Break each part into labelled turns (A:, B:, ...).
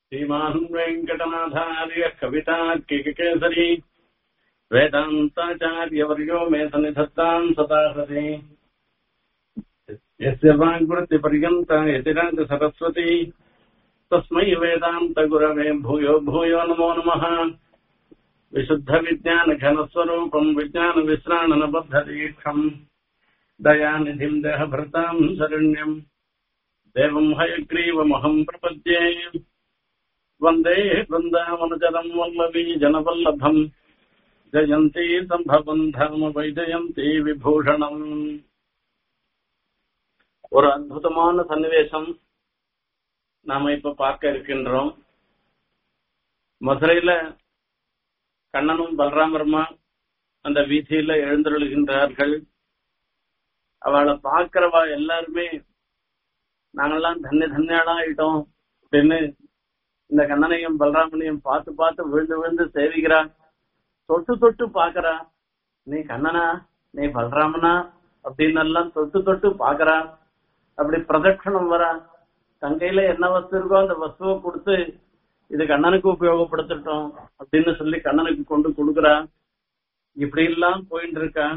A: श्रीमान् वेङ्कटनाथार्य कवितार्किककेसरी वेदान्ताचार्यवर्यो मे सन्निधत्ताम् सदाहरे यस्य वाङ्वृत्तिपर्यन्ता यतिराज सरस्वती तस्मै वेदान्तगुरवे भूयो भूयो नमो नमः विशुद्धविज्ञानघनस्वरूपम् विज्ञानविश्राणनबद्धदीक्षम् दयानिधिम् देहभृताम् शरण्यम् देवम् हयग्रीवमहम् प्रपद्ये वन्दे वृन्दावनचरम् वल्लवी जनवल्लभम् ஜெயந்தி சம்பவம் தர்ம வைஜயந்தி விபூஷணம் ஒரு அற்புதமான சன்னிவேசம் நாம இப்ப பார்க்க இருக்கின்றோம் மதுரையில கண்ணனும் பலராமருமா அந்த வீதியில எழுந்தருளுகின்றார்கள் அவளை பார்க்கிறவா எல்லாருமே நாங்கெல்லாம் தன்ய தன்யாளா ஆயிட்டோம் அப்படின்னு இந்த கண்ணனையும் பலராமனையும் பார்த்து பார்த்து விழுந்து விழுந்து சேவிக்கிறா தொட்டு தொட்டு பாக்குறா நீ கண்ணனா நீ பலராமனா அப்படின்னு எல்லாம் தொட்டு தொட்டு பாக்குறா அப்படி பிரதட்சணம் வரா தன் கையில என்ன வஸ்து இருக்கோ அந்த வஸ்துவை கொடுத்து இது கண்ணனுக்கு உபயோகப்படுத்தட்டும் அப்படின்னு சொல்லி கண்ணனுக்கு கொண்டு கொடுக்குறா இப்படி எல்லாம் போயிட்டு இருக்கா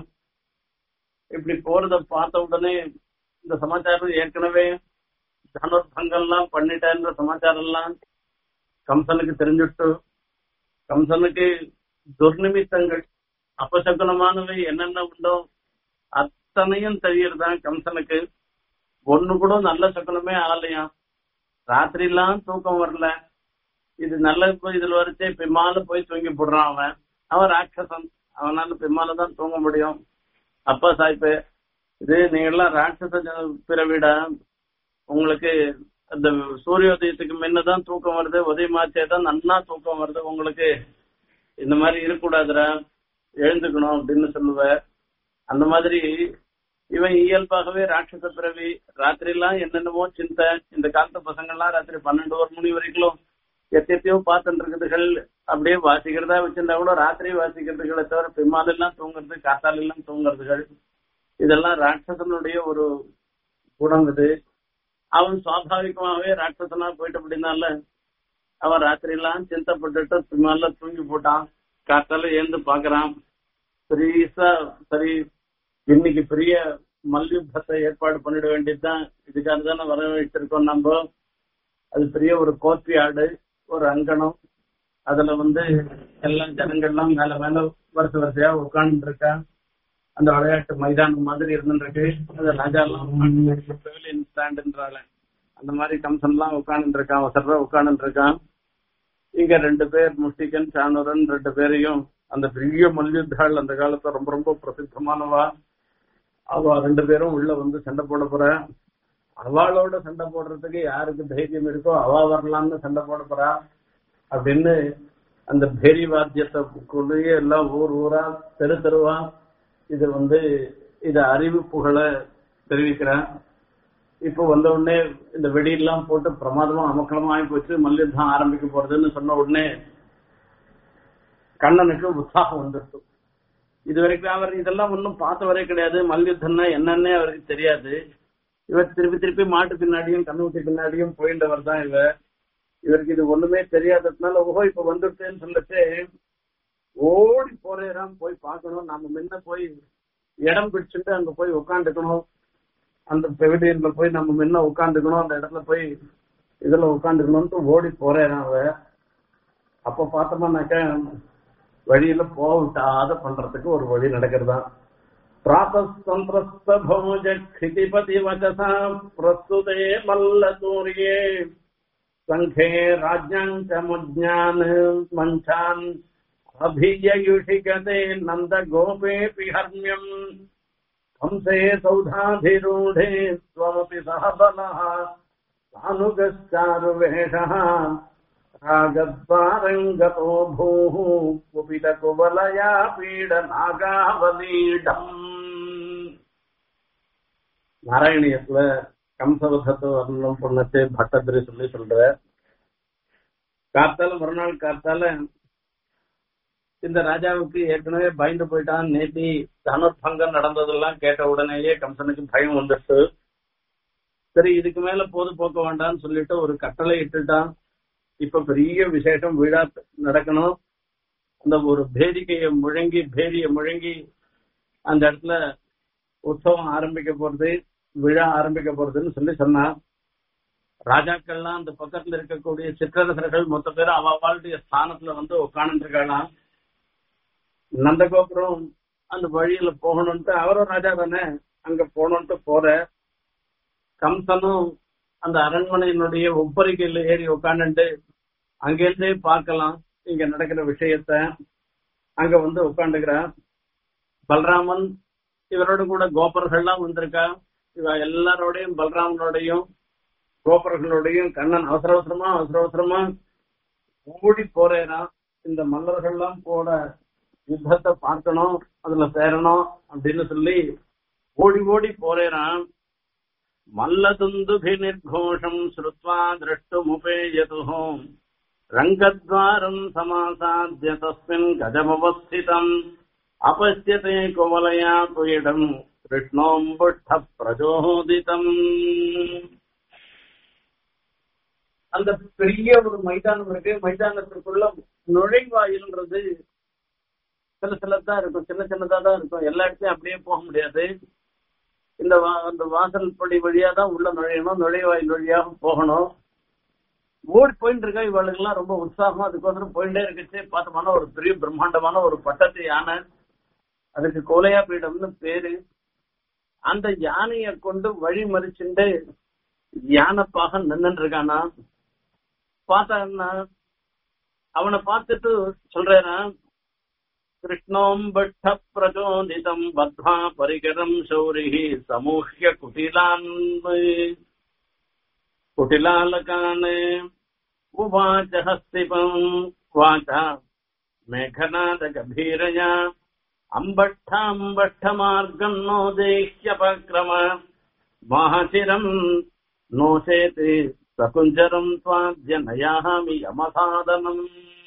A: இப்படி போறத பார்த்த உடனே இந்த சமாச்சாரம் ஏற்கனவே தனுர்பங்கம்லாம் பண்ணிட்டேன்ற சமாச்சாரம் எல்லாம் கம்சனுக்கு தெரிஞ்சுட்டு கம்சனுக்கு துர்நிமித்தங்கள் அபசகுனமானவை என்னென்ன உண்டோ அத்தனையும் தெரியறதான் கம்சனுக்கு ஒண்ணு கூட நல்ல சகுனமே ஆகலையாம் ராத்திரி எல்லாம் தூக்கம் வரல இது நல்ல இதுல வரைச்சே பிம்மால போய் தூங்கி போடுறான் அவன் அவன் ராட்சசன் அவனால பிம்மால தான் தூங்க முடியும் அப்பா சாய்ப்பு இது நீங்க எல்லாம் ராட்சச பிறவிடா உங்களுக்கு அந்த சூரியோதயத்துக்கு முன்னதான் தூக்கம் வருது உதயமாச்சே தான் நன்னா தூக்கம் வருது உங்களுக்கு இந்த மாதிரி இருக்கக்கூடாதுடா எழுந்துக்கணும் அப்படின்னு சொல்லுவ அந்த மாதிரி இவன் இயல்பாகவே ராட்சச பிறவி ராத்திரி எல்லாம் என்னென்னமோ சிந்தை இந்த காலத்து பசங்க எல்லாம் ராத்திரி பன்னெண்டு ஒரு மணி வரைக்கும் எத்தையோ பார்த்துட்டு இருக்குதுகள் அப்படியே வாசிக்கிறதா வச்சிருந்தா கூட ராத்திரி வாசிக்கிறதுகளை தவிர பிம்மால எல்லாம் தூங்குறது காத்தால எல்லாம் தூங்குறதுகள் இதெல்லாம் ராட்சசனுடைய ஒரு குணம் இது அவன் சுவாபாவிகமாவே ராட்சசனா போயிட்டு அப்படின்னால அவன் ராத்திரி எல்லாம் சிந்தப்பட்டுட்டு பின்னால தூங்கி போட்டான் காத்தால ஏந்து பாக்குறான் பெரியசா சரி இன்னைக்கு பெரிய மல்யுத்தத்தை ஏற்பாடு பண்ணிட வேண்டியதுதான் இதுக்காக தானே வரவேற்றிருக்கோம் நம்ம அது பெரிய ஒரு கோப்பி ஆடு ஒரு அங்கனம் அதுல வந்து எல்லாம் ஜனங்கள்லாம் மேல மேல வருஷ வரிசையா உட்கார்ந்து இருக்கா அந்த விளையாட்டு மைதானம் மாதிரி இருந்துருக்கு அது ராஜா எல்லாம் ஸ்டாண்டுன்றால அந்த மாதிரி கம்சன் எல்லாம் உட்கார்ந்து இருக்கான் வசர உட்கார்ந்து இருக்கான் இங்க ரெண்டு பேர் முஸ்டிகன் சானூரன் ரெண்டு பேரையும் அந்த பெரிய மல்யுத்தாள் அந்த காலத்துல ரொம்ப ரொம்ப பிரசித்தமானவா அவ ரெண்டு பேரும் உள்ள வந்து சண்டை போட போற அவளோட சண்டை போடுறதுக்கு யாருக்கு தைரியம் இருக்கோ அவ வரலாம்னு சண்டை போட போறா அப்படின்னு அந்த பேரி வாத்தியத்தை கொள்ளையே எல்லாம் ஊர் ஊரா தெரு தெருவா இது வந்து இத அறிவிப்புகளை தெரிவிக்கிறேன் இப்போ வந்த உடனே இந்த வெடியெல்லாம் போட்டு பிரமாதமா அமக்கலமா ஆகி போச்சு மல்யுத்தம் ஆரம்பிக்க போறதுன்னு சொன்ன உடனே கண்ணனுக்கு உற்சாகம் வந்துடுச்சு இது வரைக்கும் அவர் இதெல்லாம் ஒன்றும் பார்த்தவரே கிடையாது மல்யுத்தம்னா என்னன்னே அவருக்கு தெரியாது இவர் திருப்பி திருப்பி மாட்டு பின்னாடியும் கண்ணுக்குட்டி பின்னாடியும் போயிட்டவர் தான் இவர் இவருக்கு இது ஒண்ணுமே தெரியாததுனால ஓஹோ இப்ப வந்துட்டேன்னு சொல்லிட்டு ஓடி போறேறாம் போய் பார்க்கணும் நாம முன்ன போய் இடம் பிடிச்சிட்டு அங்க போய் உட்காந்துக்கணும் அந்த பெவிலியன்ல போய் நம்ம முன்ன உட்காந்துக்கணும் அந்த இடத்துல போய் இதுல உட்காந்துக்கணும்னு ஓடி போறேன் அவ அப்ப பார்த்தோம்னாக்க வழியில போக விட்டாத பண்றதுக்கு ஒரு வழி நடக்கிறதா பிராத்தந்திரஸ்த போஜ கிருதிபதி வச்சசா பிரஸ்துதே மல்ல சூரியே சங்கே ராஜ்யாங்க முஜான் மஞ்சான் அபியுஷிகதே நந்த கோபேபி ஹர்மியம் हंसे सौधाधिरूढे त्वमपि सह बलः सानुगश्चारुवेषः रागद्वारङ्गतो भूः कुपितकुवलया पीडनागावलीढम् நாராயணியத்துல கம்சவதத்தை வர்ணம் பண்ணச்சு பட்டத்திரி சொல்லி சொல்ற காத்தால மறுநாள் காத்தால இந்த ராஜாவுக்கு ஏற்கனவே பயந்து போயிட்டான் நேத்தி தனுர்பங்கம் நடந்ததெல்லாம் கேட்ட உடனேயே கம்சனுக்கு பயம் வந்துட்டு சரி இதுக்கு மேல போது போக்க வேண்டாம்னு சொல்லிட்டு ஒரு கட்டளை இட்டுட்டான் இப்ப பெரிய விசேஷம் விழா நடக்கணும் அந்த ஒரு பேரிக்கையை முழங்கி பேரிய முழங்கி அந்த இடத்துல உற்சவம் ஆரம்பிக்க போறது விழா ஆரம்பிக்க போறதுன்னு சொல்லி சொன்னா ராஜாக்கள்லாம் அந்த பக்கத்துல இருக்கக்கூடிய சிற்றரசர்கள் மொத்த பேரும் அவளுடைய ஸ்தானத்துல வந்து உட்கார்ந்து இருக்கலாம் நந்தகோபுரம் அந்த வழியில போகணும்ட்டு அவரும் ராஜா தானே அங்க போகணும்ட்டு போற கம்சனும் அந்த அரண்மனையினுடைய ஒப்பரிக்கையில ஏறி உட்காந்துட்டு அங்கிருந்தே பார்க்கலாம் இங்க நடக்கிற விஷயத்த அங்க வந்து உட்காந்துக்கிறான் பல்ராமன் இவரோட கூட கோபர்கள்லாம் வந்திருக்கா இவ எல்லாரோடையும் பல்ராமனோடையும் கோபர்களோடையும் கண்ணன் அவசர அவசரமா அவசர அவசரமா ஓடி போறேனா இந்த மல்லர்கள்லாம் போட யுத்தத்தை பார்க்கணும் அதுல சேரணும் அப்படின்னு சொல்லி ஓடி ஓடி போறேனான் மல்லதுந்துபி நிர்கோஷம் ஸ்ருத்வா திரஷ்டுமுபேயதுஹோம் ரங்கத்வாரம் சமாசாத்திய தஸ்மின் கஜமவஸ்திதம் அபஸ்யதே குவலயா புயிடம் கிருஷ்ணோம்புஷ்ட பிரஜோதிதம் அந்த பெரிய ஒரு மைதானம் இருக்கு மைதானத்திற்குள்ள நுழைவாயில்ன்றது சில சிலதான் இருக்கும் சின்ன சின்னதா தான் இருக்கும் எல்லா இடத்துலயும் அப்படியே போக முடியாது இந்த வா- அந்த வாசல் படி வழியா தான் உள்ள நுழையணும் நுழைவாயில் வழியாக போகணும் ஓடி போயிட்டு இருக்கா இவளுக்கெல்லாம் ரொம்ப உற்சாகமா அதுக்கோசரம் போயிட்டே இருக்குச்சு பார்த்தோம்னா ஒரு பெரிய பிரம்மாண்டமான ஒரு பட்டத்து யானை அதுக்கு கோலையா பீடம்னு பேரு அந்த யானையை கொண்டு வழி மறிச்சுண்டு யானைப்பாக நின்னுட்டு இருக்கானா பார்த்தான்னா அவனை பார்த்துட்டு சொல்றேனா கிருஷ்ணோம் பட்ட பிரச்சோதிதம் பத்மா பரிகரம் சௌரிஹி சமூஹ்ய குட்டிலான் कुटिलालकान् उवाच हस्तिपम् वाच मेघनादगभीरया अम्बट्ठाम्बट्ठमार्गम् नो देह्यपक्रम महचिरम् नो चेति सकुञ्जरम् त्वाद्य नयामि यमसादनम्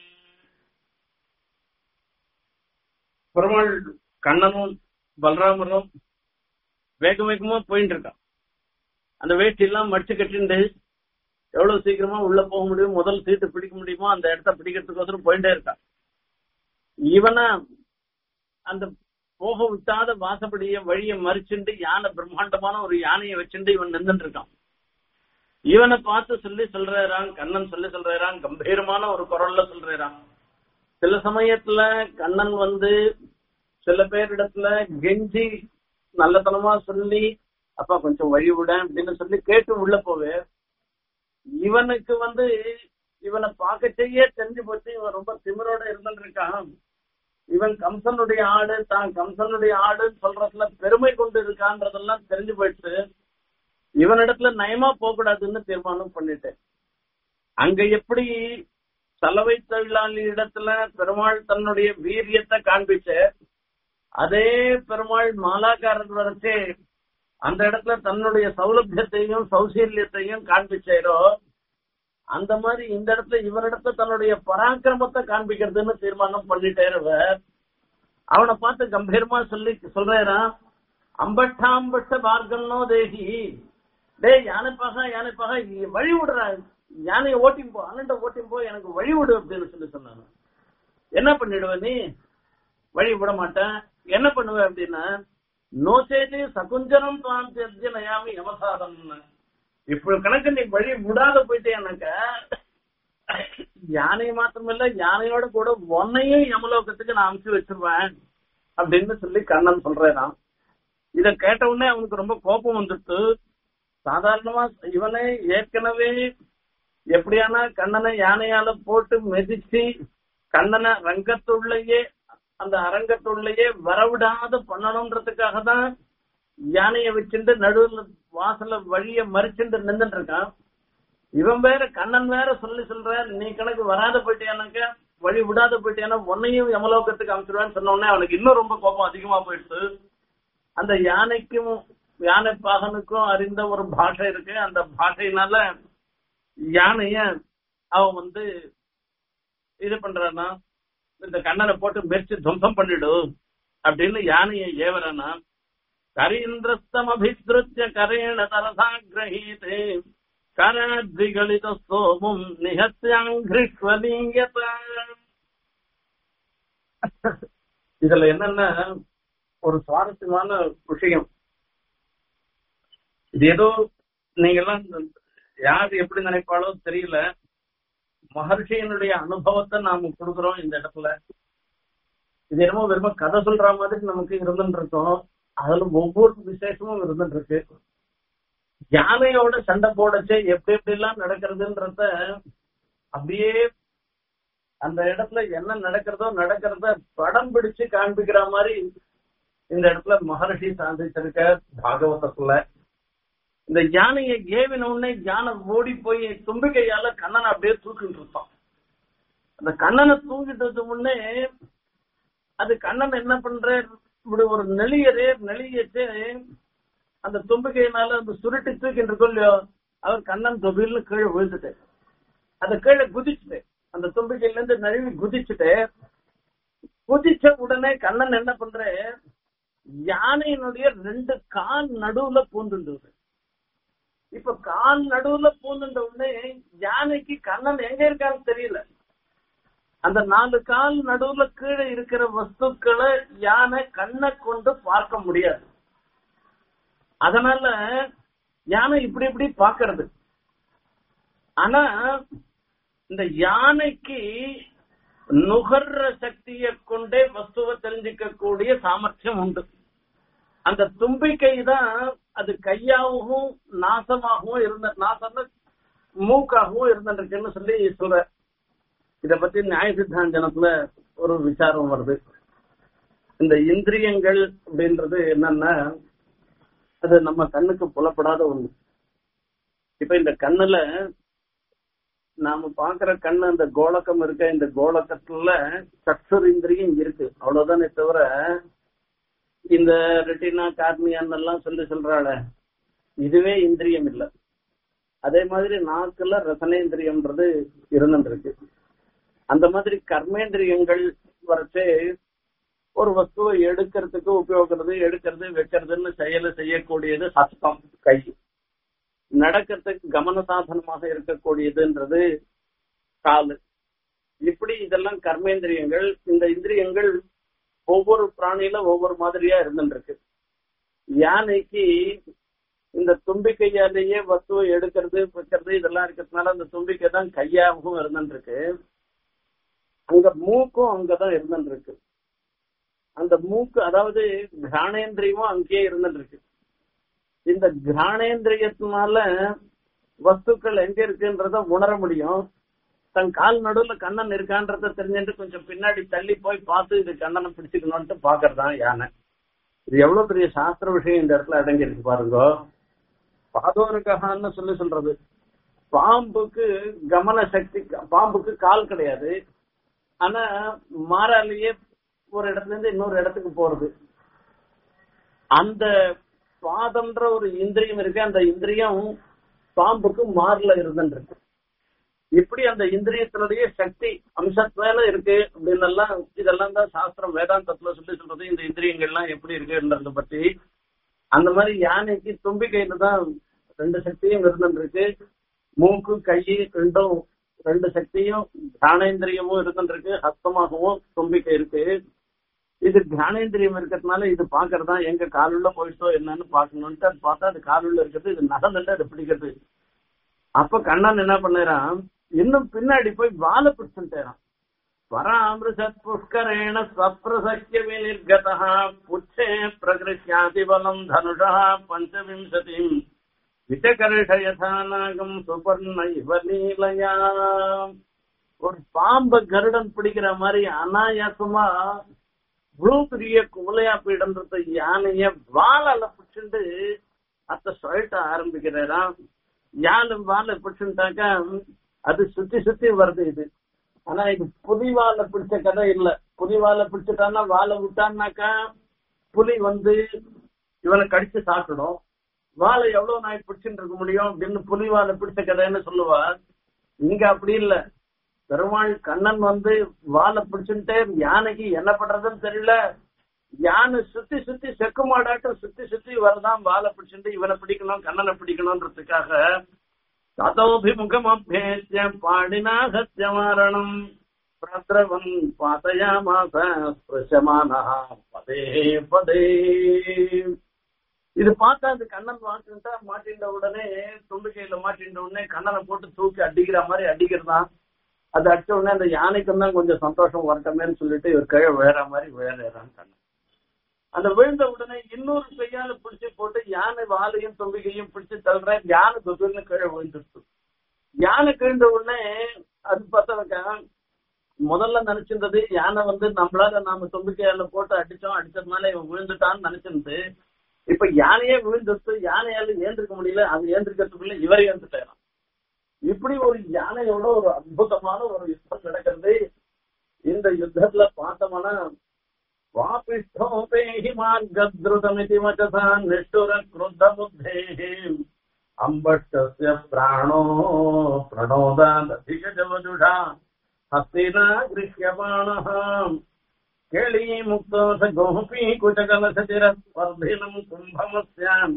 A: பெருமாள் கண்ணனும் பலராமரும் வேக வேகமா போயிட்டு இருக்கான் அந்த வேட்டி எல்லாம் மடிச்சு கட்டிண்டு எவ்வளவு சீக்கிரமா உள்ள போக முடியும் முதல் சீட்டு பிடிக்க முடியுமோ அந்த இடத்த பிடிக்கிறதுக்கோசரம் போயிட்டே இருக்கான் இவனா அந்த போக விட்டாத வாசப்படிய வழியை மறிச்சுண்டு யானை பிரம்மாண்டமான ஒரு யானையை வச்சுண்டு இவன் நின்றுட்டு இருக்கான் இவனை பார்த்து சொல்லி சொல்றான் கண்ணன் சொல்லி சொல்றான் கம்பீரமான ஒரு குரல்ல சொல்றான் சில சமயத்துல கண்ணன் வந்து சில பேரிடத்துல கெஞ்சி நல்லத்தனமா சொல்லி அப்பா கொஞ்சம் வழி விட அப்படின்னு சொல்லி கேட்டு உள்ள போவே இவனுக்கு வந்து இவனை பார்க்க செய்ய தெரிஞ்சு போச்சு இவன் ரொம்ப திமிரோட இருந்துட்டு இருக்கான் இவன் கம்சனுடைய ஆடு தான் கம்சனுடைய ஆடுன்னு சொல்றதுல பெருமை கொண்டு இருக்கான்றதெல்லாம் தெரிஞ்சு போயிடுச்சு இவனிடத்துல நயமா போகக்கூடாதுன்னு தீர்மானம் பண்ணிட்டேன் அங்க எப்படி சலவை தொழிலாளி இடத்துல பெருமாள் தன்னுடைய வீரியத்தை காண்பிச்ச அதே பெருமாள் மாலாக்காரர் வரைச்சே அந்த இடத்துல தன்னுடைய சௌலபியத்தையும் சௌசீல்யத்தையும் காண்பிச்சாரோ அந்த மாதிரி இந்த இடத்துல இவனிடத்துல தன்னுடைய பராக்கிரமத்தை காண்பிக்கிறதுன்னு தீர்மானம் பண்ணிட்டேருவர் அவனை பார்த்து கம்பீரமா சொல்லி சொல்றாராம் அம்பட்டாம்பட்ட பார்க்கனோ தேகி டேய் யானைப்பாக யானைப்பாக நீ வழி விடுறா யானையை ஓட்டின் போ அண்ணன் ஓட்டின் போ எனக்கு வழி விடு அப்படின்னு சொல்லி சொன்னாங்க என்ன பண்ணிடுவ நீ வழி விட மாட்டேன் என்ன பண்ணுவ அப்படின்னா நோச்சேது சகுஞ்சரம் தான் தெரிஞ்சு நயாமி யமசாதம் இப்ப கணக்கு நீ வழி விடாத போயிட்டேனாக்க யானை மாத்திரமில்ல யானையோட கூட உன்னையும் யமலோகத்துக்கு நான் அமுச்சு வச்சிருவேன் அப்படின்னு சொல்லி கண்ணன் சொல்றான் இத கேட்ட உடனே அவனுக்கு ரொம்ப கோபம் வந்துட்டு சாதாரணமா இவனே ஏற்கனவே எப்படியானா கண்ணனை யானையால போட்டு மிதிச்சு கண்ணனை ரங்கத்துள்ளேயே அந்த அரங்கத்துள்ளேயே வரவிடாத பண்ணணும்ன்றதுக்காக தான் யானைய வச்சுட்டு நடுவுல வாசல்ல வழிய மறிச்சுட்டு நின்றுட்டு இருக்கான் இவன் வேற கண்ணன் வேற சொல்லி சொல்ற நீ கணக்கு வராத போயிட்டியானாக்க வழி விடாத போயிட்டியானா உன்னையும் யமலோகத்துக்கு அமைச்சிருவான்னு சொன்ன உடனே அவனுக்கு இன்னும் ரொம்ப கோபம் அதிகமா போயிடுச்சு அந்த யானைக்கும் யானை பாகனுக்கும் அறிந்த ஒரு பாஷை இருக்கு அந்த பாஷையினால யானைய அவன் வந்து இது பண்றானா இந்த கண்ணனை போட்டு மெரிச்சு துவம்சம் பண்ணிடு அப்படின்னு யானையை ஏவறானா கரீந்திரஸ்தம் அபித்ருத்திய கரேண தரசா கிரகீதே கராத்விகளித சோமும் நிகத்தியாங்கிருஷ்வலீயத இதுல என்னன்னா ஒரு சுவாரஸ்யமான விஷயம் இது ஏதோ நீங்க எல்லாம் யார் எப்படி நினைப்பாளோ தெரியல மகர்ஷியனுடைய அனுபவத்தை நாம கொடுக்குறோம் இந்த இடத்துல இது என்னமோ வெறும் கதை சொல்ற மாதிரி நமக்கு இருந்துட்டு இருக்கோம் அதுல ஒவ்வொரு விசேஷமும் இருந்துட்டு இருக்கு யானையோட சண்டை போடச்சே எப்படி எப்படி எல்லாம் நடக்கிறதுன்றத அப்படியே அந்த இடத்துல என்ன நடக்கிறதோ நடக்கிறத படம் பிடிச்சு காண்பிக்கிற மாதிரி இந்த இடத்துல மகர்ஷி சாதிச்சிருக்க பாகவதத்துல இந்த யானையை ஏவின உடனே யானை ஓடி போய் தும்பிக்கையால கண்ணனை அப்படியே தூக்கிட்டு இருப்பான் அந்த கண்ணனை தூக்கிட்டு முன்னே அது கண்ணன் என்ன பண்ற இப்படி ஒரு நெளியரே நெளியச்சு அந்த தும்பிக்கையினால அந்த சுருட்டி தூக்கிட்டு இருக்கோம் இல்லையோ அவர் கண்ணன் தொபில்னு கீழே விழுந்துட்டு அந்த கீழே குதிச்சுட்டு அந்த தும்பிக்கையில இருந்து நழுவி குதிச்சுட்டு குதிச்ச உடனே கண்ணன் என்ன பண்ற யானையினுடைய ரெண்டு கால் நடுவுல பூந்துண்டு இப்ப கால் நடுவுல பூந்துட்ட உடனே யானைக்கு கண்ணன் எங்க இருக்கான்னு தெரியல அந்த நாலு கால் நடுவுல கீழே இருக்கிற வஸ்துக்களை யானை கண்ணை கொண்டு பார்க்க முடியாது அதனால யானை இப்படி இப்படி பாக்குறது ஆனா இந்த யானைக்கு நுகர்ற சக்தியை கொண்டே வஸ்துவை தெரிஞ்சுக்க கூடிய சாமர்த்தியம் உண்டு அந்த தும்பிக்கை தான் அது கையாகவும் நாசமாகவும் இருந்த நாசம் மூக்காகவும் இருந்திருக்குன்னு சொல்லி சொல்ற இத பத்தி நியாய சித்தாந்தனத்துல ஒரு விசாரம் வருது இந்த இந்திரியங்கள் அப்படின்றது என்னன்னா அது நம்ம கண்ணுக்கு புலப்படாத ஒண்ணு இப்ப இந்த கண்ணுல நாம பாக்குற கண்ணு அந்த கோலக்கம் இருக்க இந்த கோலக்கத்துல சக்ஷுர் இந்திரியம் இருக்கு அவ்வளவுதானே தவிர இந்த ரெட்டினா கார்னியான் எல்லாம் சொல்லி சொல்றாள இதுவே இந்திரியம் இல்ல அதே மாதிரி நாக்குல ரசனேந்திரியம்ன்றது இருந்துருக்கு அந்த மாதிரி கர்மேந்திரியங்கள் வரைச்சே ஒரு வஸ்துவை எடுக்கிறதுக்கு உபயோகிக்கிறது எடுக்கிறது வைக்கிறதுன்னு செயல செய்யக்கூடியது ஹஸ்தம் கை நடக்கிறதுக்கு கமன சாதனமாக இருக்கக்கூடியதுன்றது காலு இப்படி இதெல்லாம் கர்மேந்திரியங்கள் இந்த இந்திரியங்கள் ஒவ்வொரு பிராணியில ஒவ்வொரு மாதிரியா இருந்துருக்கு யானைக்கு இந்த தும்பிக்கையாலேயே வஸ்துவை எடுக்கிறது வைக்கிறது இதெல்லாம் இருக்கிறதுனால அந்த தும்பிக்கை தான் கையாகவும் இருந்துருக்கு அங்க மூக்கும் அங்கதான் இருந்துருக்கு அந்த மூக்கு அதாவது கிராணேந்திரியமும் அங்கேயே இருந்துருக்கு இந்த கிராணேந்திரியத்தினால வஸ்துக்கள் எங்க இருக்குன்றத உணர முடியும் தன் கால் நடுவுல கண்ணன் இருக்கான்றத தெரிஞ்சுட்டு கொஞ்சம் பின்னாடி தள்ளி போய் பார்த்து இது கண்ணனை பிடிச்சுக்கணும்ட்டு பாக்குறதான் யானை இது எவ்வளவு பெரிய சாஸ்திர விஷயம் இந்த இடத்துல அடங்கி இருக்கு பாருங்க பாதோருக்கான்னு சொல்லி சொல்றது பாம்புக்கு கமன சக்தி பாம்புக்கு கால் கிடையாது ஆனா மாறாலேயே ஒரு இடத்துல இருந்து இன்னொரு இடத்துக்கு போறது அந்த பாதம்ன்ற ஒரு இந்திரியம் இருக்கு அந்த இந்திரியம் பாம்புக்கு மாறல இருந்துருக்கு இப்படி அந்த இந்திரியத்தினுடைய சக்தி அம்சத்துல இருக்கு அப்படின்னு எல்லாம் இதெல்லாம் தான் சாஸ்திரம் வேதாந்தத்துல சொல்லி சொல்றது இந்த இந்திரியங்கள்லாம் எப்படி இருக்குன்றத பத்தி அந்த மாதிரி யானைக்கு தும்பிக்கையில தான் ரெண்டு சக்தியும் இருந்துருக்கு மூக்கு கை ரெண்டும் ரெண்டு சக்தியும் தியானேந்திரியமும் இருந்துருக்கு ஹஸ்தமாகவும் தும்பிக்கை இருக்கு இது தியானேந்திரியம் இருக்கிறதுனால இது பாக்குறதா எங்க காலுள்ள போயிட்டோ என்னன்னு பாக்கணும்ட்டு அது பார்த்தா அது காலுள்ள இருக்கிறது இது நகர்ந்துட்டு அது பிடிக்கிறது அப்ப கண்ணன் என்ன பண்ணுறான் இன்னும் பின்னாடி போய் வாழை பிடிச்சுட்டாரான் பராமிருஷத் புஷ்கரேண சப்ரசக்கியமே நிர்கதா புச்சே பிரகிருஷ்யாதி பலம் தனுஷா பஞ்சவிம்சதிம் விட்டகர்ஷயதானாகம் சுபர்ண இவ நீலயா ஒரு பாம்ப கருடன் பிடிக்கிற மாதிரி அனாயாசமா இவ்வளவு பெரிய குவலையா போயிடன்றது யானைய வாழால பிடிச்சுட்டு அத்த சொல்லிட்ட ஆரம்பிக்கிறாராம் யானை வாழை பிடிச்சுட்டாக்கா அது சுத்தி சுத்தி வருது இது ஆனா இது புலி வாழை பிடிச்ச கதை இல்ல புலி வாழை பிடிச்சிட்டான்னா வாழை விட்டான்னாக்கா புலி வந்து இவனை கடிச்சு சாப்பிடும் வாழை எவ்வளவு நாய் பிடிச்சுட்டு இருக்க முடியும் அப்படின்னு புலி வாழை பிடிச்ச கதைன்னு சொல்லுவா இங்க அப்படி இல்ல பெருமாள் கண்ணன் வந்து வாழை பிடிச்சுட்டே யானைக்கு என்ன பண்றதுன்னு தெரியல யானை சுத்தி சுத்தி செக்கு மாடாட்டம் சுத்தி சுத்தி வரதான் வாழை பிடிச்சிட்டு இவனை பிடிக்கணும் கண்ணனை பிடிக்கணும்ன்றதுக்காக ततोऽभिमुखमभ्येत्य पाणिना सत्यमारणम् प्रद्रवन् पातयामास स्पृशमानः पदे पदे இது பார்த்தா அந்த கண்ணன் மாட்டின்ட்டா மாட்டின்ற உடனே தும்பிக்கையில மாட்டின்ற உடனே கண்ணனை போட்டு தூக்கி அடிக்கிற மாதிரி அடிக்கிறதான் அது அடிச்ச உடனே அந்த யானைக்கு தான் கொஞ்சம் சந்தோஷம் வரட்டமேன்னு சொல்லிட்டு இவர் கீழே விழற மாதிரி விழறான் கண்ணன் அந்த விழுந்த உடனே இன்னொரு கையால பிடிச்சு போட்டு யானை வாலையும் தும்பிக்கையும் பிடிச்சு தள்ளுற யானை தொகுன்னு கீழே விழுந்துருச்சு யானை கீழ்ந்த உடனே அது பார்த்தவங்க முதல்ல நினைச்சிருந்தது யானை வந்து நம்மளால நாம தும்பிக்கையால போட்டு அடிச்சோம் அடிச்சதுனால இவன் விழுந்துட்டான்னு நினைச்சிருந்து இப்ப யானையே விழுந்துட்டு யானையால ஏந்திருக்க முடியல அது ஏந்திருக்கிறதுக்குள்ள இவர் ஏந்துட்டாராம் இப்படி ஒரு யானையோட ஒரு அற்புதமான ஒரு யுத்தம் நடக்கிறது இந்த யுத்தத்துல பார்த்தோம்னா வாபிஷ்டோபேஹி மார்கத்ருதமிதி வச்சசா நிஷ்டுர கிருத்த புத்தேஹி அம்பஷ்டஸ்ய பிராணோ பிரணோதாதிகஜவஜுஷா ஹஸ்தினா கிருஹ்யமாணः केळी मुक्तोष गोपी कुचकलशचिरस्पर्धिनम् कुम्भमस्याम्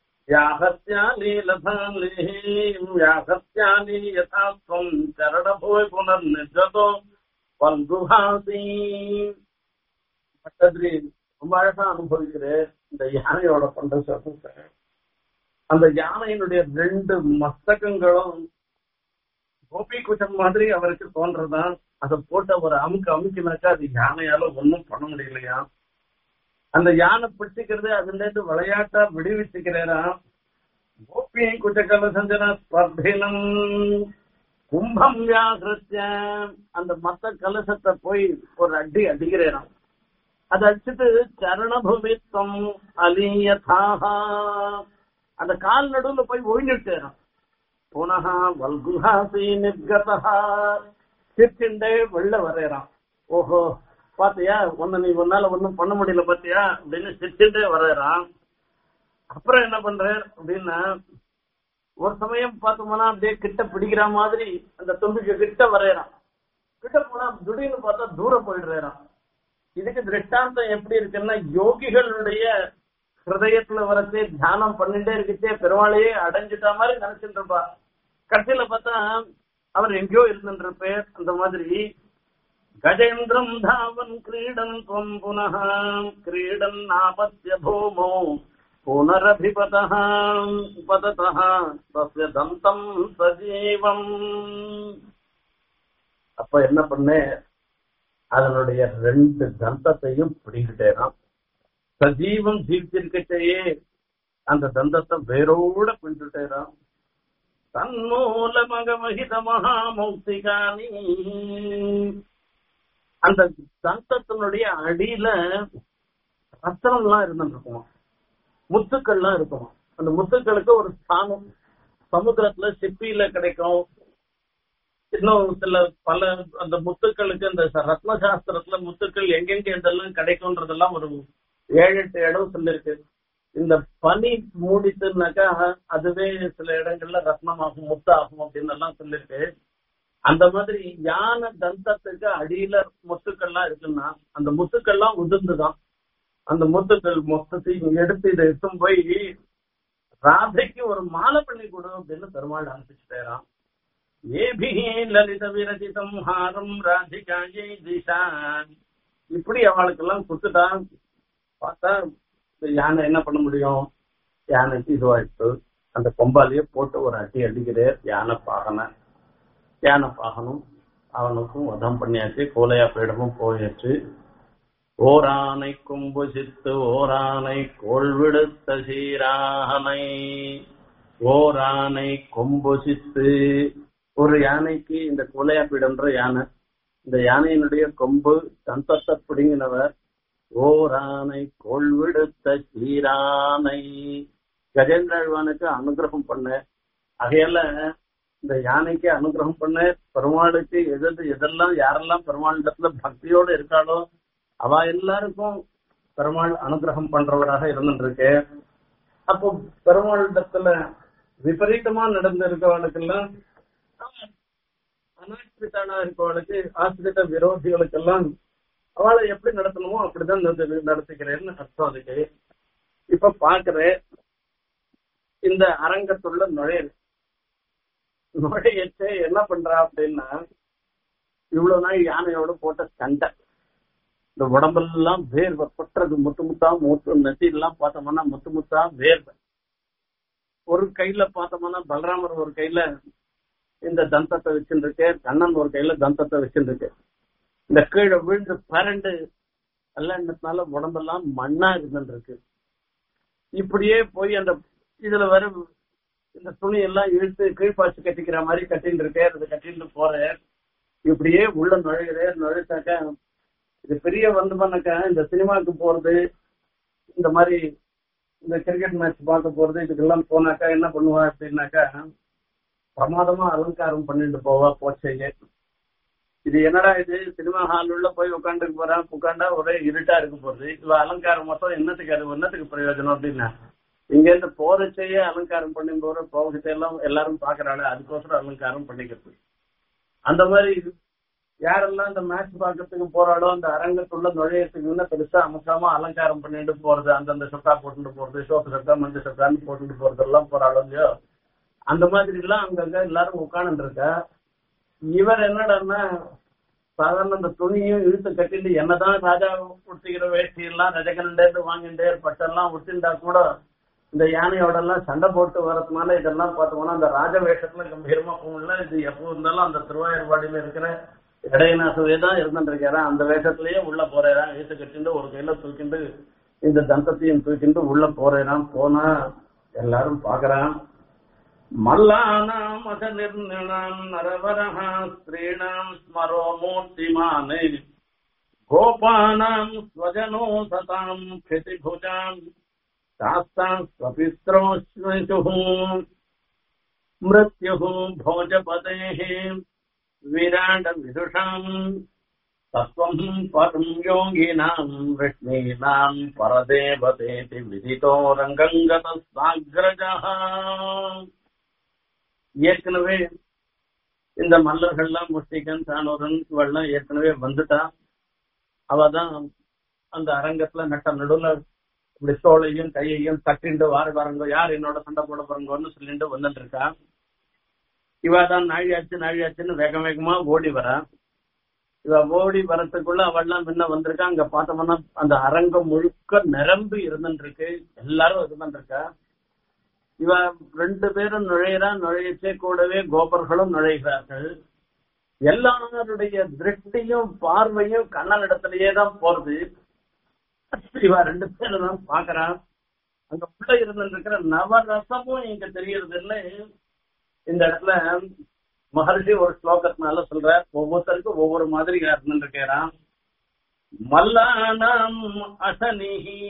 A: व्याहत्यालीलथालीम् व्याहत्याली यथा त्वम् चरणभूय पुनर्निर्जतो பல்குஹாசி பட்டதிரி ரொம்ப அழகா அனுபவிக்கிறேன் இந்த யானையோட பண்ற சத்தத்தை அந்த யானையினுடைய ரெண்டு மஸ்தகங்களும் கோபி குச்சம் மாதிரி அவருக்கு தோன்றதான் அதை போட்டு அவர் அமுக்கு அமுக்கினாக்கா அது யானையால ஒன்றும் பண்ண முடியலையா அந்த யானை பிடிச்சிக்கிறது அதுல இருந்து விளையாட்டா விடுவிச்சுக்கிறேரா கோபியை குச்சக்கல சஞ்சன ஸ்பர்தினம் கும்பம் வியாகிருத்திய அந்த மத்த கலசத்தை போய் ஒரு அடி அடிக்கிறேராம் அதை அடிச்சுட்டு சரணபுமித்தம் அலியதாக அந்த கால் நடுவுல போய் ஒழிஞ்சிட்டேராம் புனக வல்குஹாசி நிர்கதா சிரிச்சுண்டே வெளில வரையறான் ஓஹோ பாத்தியா ஒன்னு நீ ஒன்னால ஒன்னும் பண்ண முடியல பாத்தியா அப்படின்னு சிரிச்சுட்டே வரையறான் அப்புறம் என்ன பண்ற அப்படின்னா ஒரு சமயம் பார்த்தோம்னா அப்படியே கிட்ட பிடிக்கிற மாதிரி அந்த தும்பிக்கு கிட்ட வரையறான் கிட்ட போனா திடீர்னு பார்த்தா தூரம் போயிடுறான் இதுக்கு திருஷ்டாந்தம் எப்படி இருக்குன்னா யோகிகளுடைய ஹிருதயத்துல வரச்சே தியானம் பண்ணிட்டே இருக்கச்சே பெருமாளையே அடைஞ்சிட்ட மாதிரி நினைச்சிட்டு இருப்பா கடைசியில பார்த்தா அவர் எங்கேயோ இருந்துருப்பேர் அந்த மாதிரி கஜேந்திரம் தாவன் கிரீடன் துவம் புனः கிரீடன் ஆபத்திய பூமோ புனரபிபதः பததः தஸ்ய தந்தம் சஜீவம் அப்ப என்ன பண்ணேன் அதனுடைய ரெண்டு தந்தத்தையும் பிடிக்கிட்டேனாம் சஜீவம் ஜீவிச்சிருக்கச்சேயே அந்த தந்தத்தை வேரோட பிடிச்சுட்டேராம் தன்மூலமகமகித மகாமௌக்திகானி அந்த தந்தத்தினுடைய அடியில ரத்தனம்லாம் இருந்துருக்குமா முத்துக்கள்லாம் இருக்குமா அந்த முத்துக்களுக்கு ஒரு ஸ்தானம் சமுத்திரத்துல சிப்பியில கிடைக்கும் இன்னும் சில பல அந்த முத்துக்களுக்கு அந்த ரத்ன சாஸ்திரத்துல முத்துக்கள் எங்கெங்க இதெல்லாம் கிடைக்கும்ன்றதெல்லாம் ஒரு ஏழு எட்டு இடம் சொல்லிருக்கு இந்த பனி மூடித்துனாக்கா அதுவே சில இடங்கள்ல ரத்னமாகும் முத்தாகும் அப்படின்னு எல்லாம் சொல்லிருக்கு அந்த மாதிரி யானை தந்தத்துக்கு அடியில முத்துக்கள்லாம் இருக்குன்னா அந்த முத்துக்கள்லாம் உதிர்ந்துதான் அந்த முத்துக்கள் மொத்தத்தையும் எடுத்து இதை எடுத்தும் போய் ராதைக்கு ஒரு மாலை பண்ணி கொடு அப்படின்னு பெருமாள் அனுப்பிச்சுட்டாராம் ஏபிஹி லலித விரதிதம் ஹாரம் ராதிகாயை திசான் இப்படி அவளுக்கெல்லாம் கொடுத்துட்டான் பார்த்தா இந்த யானை என்ன பண்ண முடியும் யானைக்கு இதுவாயிட்டு அந்த கொம்பாலேயே போட்டு ஒரு அடி அடிக்கிறேன் யானை பாகனை யானை பாகனும் அவனுக்கும் வதம் பண்ணியாச்சு கோலையா பீடமும் போயாச்சு ஓரானை கும்புசித்து ஓரானை கோள்விடுத்த சீரானை ஓரானை கொம்புசித்து ஒரு யானைக்கு இந்த கோலையா பீடம்ன்ற யானை இந்த யானையினுடைய கொம்பு தந்தத்தை பிடுங்கினவர் ஓரானை கொள்விடுத்த சீரானை கஜேந்திரவானுக்கு அனுகிரகம் பண்ண அகையால இந்த யானைக்கு அனுகிரகம் பண்ண பெருமாளுக்கு எது எதெல்லாம் யாரெல்லாம் பெருமாளிடத்துல பக்தியோடு இருக்காளோ அவ எல்லாருக்கும் பெருமாள் அனுகிரகம் பண்றவராக இருந்துருக்கு அப்போ பெருமாளிடத்துல விபரீதமா நடந்து இருக்கவனுக்கெல்லாம் அனாஸ்பிரித்தானா இருக்கவனுக்கு ஆசிரித்த விரோதிகளுக்கெல்லாம் அவளை எப்படி நடத்தணுமோ அப்படிதான் நடத்து- நடத்திக்கிறேன்னு அர்த்தம் அதுக்கு இப்ப பாக்குறேன் இந்த அரங்கத்துள்ள நுழையுது நுழையச்சு என்ன பண்றா அப்படின்னா இவ்வளவு நாள் யானையோட போட்ட சண்டை இந்த உடம்பெல்லாம் வேர்வை கொட்டுறது முத்து முத்தா மூத்து நெத்தியெல்லாம் பார்த்தோம்னா முத்து முத்தா வேர்வை ஒரு கையில பார்த்தோம்னா பலராமர் ஒரு கையில இந்த தந்தத்தை வச்சுருக்கு கண்ணன் ஒரு கையில தந்தத்தை வச்சுருக்கு இந்த கீழே விழுந்து பரண்டு எல்லாம் உடம்பெல்லாம் மண்ணா இருந்துருக்கு இப்படியே போய் அந்த இதுல வர இந்த துணி எல்லாம் இழுத்து கீழ்பாய்ச்சி கட்டிக்கிற மாதிரி கட்டின்னு இருக்கே அது கட்டிட்டு போற இப்படியே உள்ள நுழையிற நுழைச்சாக்க இது பெரிய வந்து பண்ணாக்கா இந்த சினிமாவுக்கு போறது இந்த மாதிரி இந்த கிரிக்கெட் மேட்ச் பார்க்க போறது இதுக்கெல்லாம் போனாக்கா என்ன பண்ணுவா அப்படின்னாக்கா பிரமாதமா அலங்காரம் பண்ணிட்டு போவா போச்சையே இது என்னடா இது சினிமா ஹால் உள்ள போய் உட்காந்துட்டு போறான் உட்காண்டா ஒரே இருட்டா இருக்க போறது இவ அலங்காரம் மொத்தம் என்னத்துக்கு அது என்னத்துக்கு பிரயோஜனம் அப்படின்னா இங்க இருந்து போறச்சையே அலங்காரம் பண்ணி போற போகத்தை எல்லாம் எல்லாரும் பாக்குறாங்க அதுக்கோசரம் அலங்காரம் பண்ணிக்கிறது அந்த மாதிரி யாரெல்லாம் இந்த மேட்ச் பார்க்கறதுக்கு போறாளோ அந்த அரங்கத்துள்ள நுழையத்துக்கு பெருசா அமசாம அலங்காரம் பண்ணிட்டு போறது அந்தந்த சொக்கா போட்டுட்டு போறது சோப்பு சொக்கா மஞ்சள் சொக்கான்னு போட்டுட்டு போறது எல்லாம் போறாளோ இல்லையோ அந்த மாதிரி எல்லாம் அங்கங்க எல்லாரும் உட்காந்து இருக்கா இவர் என்னடான்னா சாதாரண அந்த துணியும் இழுத்து கட்டிட்டு என்னதான் ராஜா உடுத்திக்கிற வேஷ்டி எல்லாம் ரஜகண்டேருந்து வாங்கிட்டே பட்டெல்லாம் உடுத்திண்டா கூட இந்த யானையோட எல்லாம் சண்டை போட்டு வரதுனால இதெல்லாம் பார்த்தோம்னா அந்த ராஜ வேஷத்துல கம்பீரமா போகல இது எப்போ இருந்தாலும் அந்த திருவாயூர்பாடியில இருக்கிற இடையநாசவே தான் இருந்துருக்காரா அந்த வேஷத்திலேயே உள்ள போறேன் இழுத்து கட்டிட்டு ஒரு கையில தூக்கிண்டு இந்த தந்தத்தையும் தூக்கிண்டு உள்ள போறேன் போனா எல்லாரும் பாக்குறான் மல்லானாம் அச நிர்ணயம் நரவரஹ ஸ்திரீணாம் ஸ்மரோ மூர்த்திமானே கோபானாம் ஸ்வஜனோ சதாம் கிருதிபுஜாம் சாஸ்தாம் ஸ்வபிஸ்ரோஸ்மிஷுः मृत्युः भोजपदेः विराटविदुषाम् तत्त्वम् परम् योगिनाम् विष्णीनाम् परदेवतेति विदितो रङ्गङ्गतस्ताग्रजः ஏற்கனவே இந்த மல்லர்கள்லாம் முஸ்டிகன் சானோரன் இவெல்லாம் ஏற்கனவே வந்துட்டா அவதான் அந்த அரங்கத்துல நட்ட நடுவுல இப்படி தோளையும் கையையும் தட்டிண்டு வார வரங்க யார் என்னோட சண்டை போட போறங்கன்னு சொல்லிட்டு வந்துட்டு இருக்கா இவ தான் நாழியாச்சு நாழியாச்சுன்னு வேக வேகமா ஓடி வரா இவ ஓடி வரத்துக்குள்ள அவள்லாம் முன்ன வந்திருக்கா அங்க பார்த்தோம்னா அந்த அரங்கம் முழுக்க நிரம்பி இருந்துட்டு இருக்கு எல்லாரும் இருந்துட்டு இருக்கா இவ ரெண்டு பேரும் நுழையிறா நுழையச்சே கூடவே கோபர்களும் நுழைகிறார்கள் எல்லாருடைய திருஷ்டியும் பார்வையும் கண்ணனிடத்திலேயே தான் போறது இவ ரெண்டு பேரும் தான் பாக்குறான் அங்க உள்ள இருந்துட்டு இருக்கிற நவரசமும் இங்க தெரியறது இல்ல இந்த இடத்துல மகர்ஷி ஒரு ஸ்லோகத்தினால சொல்ற ஒவ்வொருத்தருக்கும் ஒவ்வொரு மாதிரி இருந்துட்டு இருக்கிறான் மல்லானாம் அசனிஹி